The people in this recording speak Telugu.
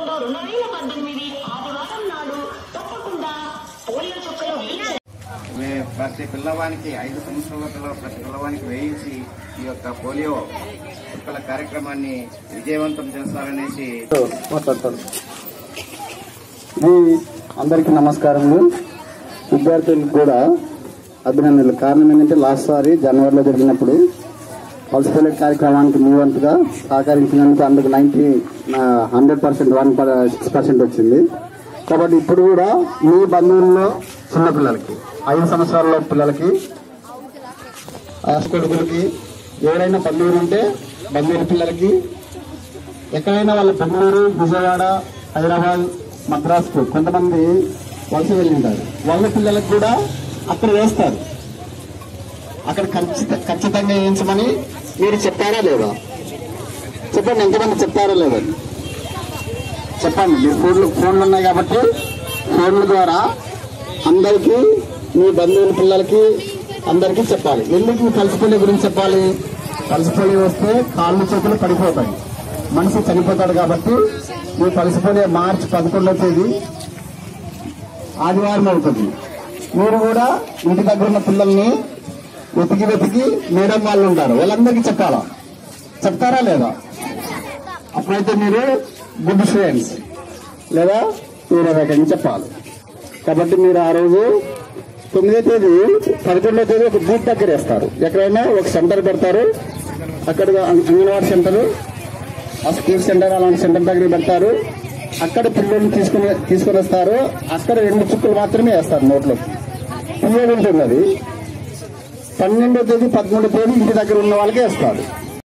రెండు వేల పద్దెనిమిది ఆదివారం నాడు తప్పకుండా పోలియో చుక్కలు వేయించండి మే- ప్రతి పిల్లవానికి ఐదు సంవత్సరాల పిల్ల ప్రతి పిల్లవానికి వేయించి ఈ యొక్క పోలియో చుక్కల కార్యక్రమాన్ని విజయవంతం చేస్తారనేసి మాట్లాడతాను ఇది అందరికీ నమస్కారములు విద్యార్థులకు కూడా అభినందనలు కారణం ఏంటంటే లాస్ట్ సారి జనవరిలో జరిగినప్పుడు పల్స్ పోలియో కార్యక్రమానికి మీ వంతుగా సహకరించినందుకు అందుకు ninety hundred percent one six percent వచ్చింది కాబట్టి ఇప్పుడు కూడా మీ బంధువుల్లో చిన్న పిల్లలకి ఐదు సంవత్సరాల పిల్లలకి ఆ కొడుకులకి ఎవరైనా బంధువులు ఉంటే బంధువుల పిల్లలకి ఎక్కడైనా వాళ్ళ బెంగళూరు విజయవాడ హైదరాబాద్ మద్రాసు కొంతమంది వలస వెళ్ళింటారు వాళ్ళ పిల్లలకు కూడా అక్కడ వేస్తారు అక్కడ ఖచ్చిత ఖచ్చితంగా వేయించమని మీరు చెప్పారా లేదా చెప్పండి ఎంతమంది చెప్పారా లేదా చెప్పండి మీ ఫోన్లు ఫోన్లు ఉన్నాయి కాబట్టి ఫోన్ల ద్వారా అందరికీ మీ బంధువుల పిల్లలకి అందరికీ చెప్పాలి ఎందుకు కలిసిపోలే గురించి చెప్పాలి కలిసిపోయి వస్తే కాళ్ళు చేతులు పడిపోతాయి మనిషి చనిపోతాడు కాబట్టి మీ కలిసిపోలే మార్చి పదకొండవ తేదీ ఆదివారం అవుతుంది మీరు కూడా ఇంటి దగ్గర ఉన్న పిల్లల్ని వెతికి వెతికి మేడం వాళ్ళు ఉంటారు వాళ్ళందరికీ చెప్పాలా చెప్తారా లేదా అప్పుడైతే మీరు గుడ్ స్టూడెంట్స్ లేదా వేరే రకంగా చెప్పాలి కాబట్టి మీరు ఆ రోజు తొమ్మిదో తేదీ పదకొండో తేదీ ఒక బూత్ దగ్గర వేస్తారు ఎక్కడైనా ఒక సెంటర్ పెడతారు అక్కడ అంగ- అంగన్వాడీ సెంటర్ ఆ స్కూల్ సెంటర్ అలాంటి సెంటర్ దగ్గర పెడతారు అక్కడ పిల్లల్ని తీసుకుని తీసుకుని వస్తారు అక్కడ రెండు చుక్కలు మాత్రమే వేస్తారు నోట్లో పిల్లలు ఉంటుంది అది పన్నెండో తేదీ పదమూడో తేదీ ఇంటి దగ్గర ఉన్న వాళ్ళకే వేస్తారు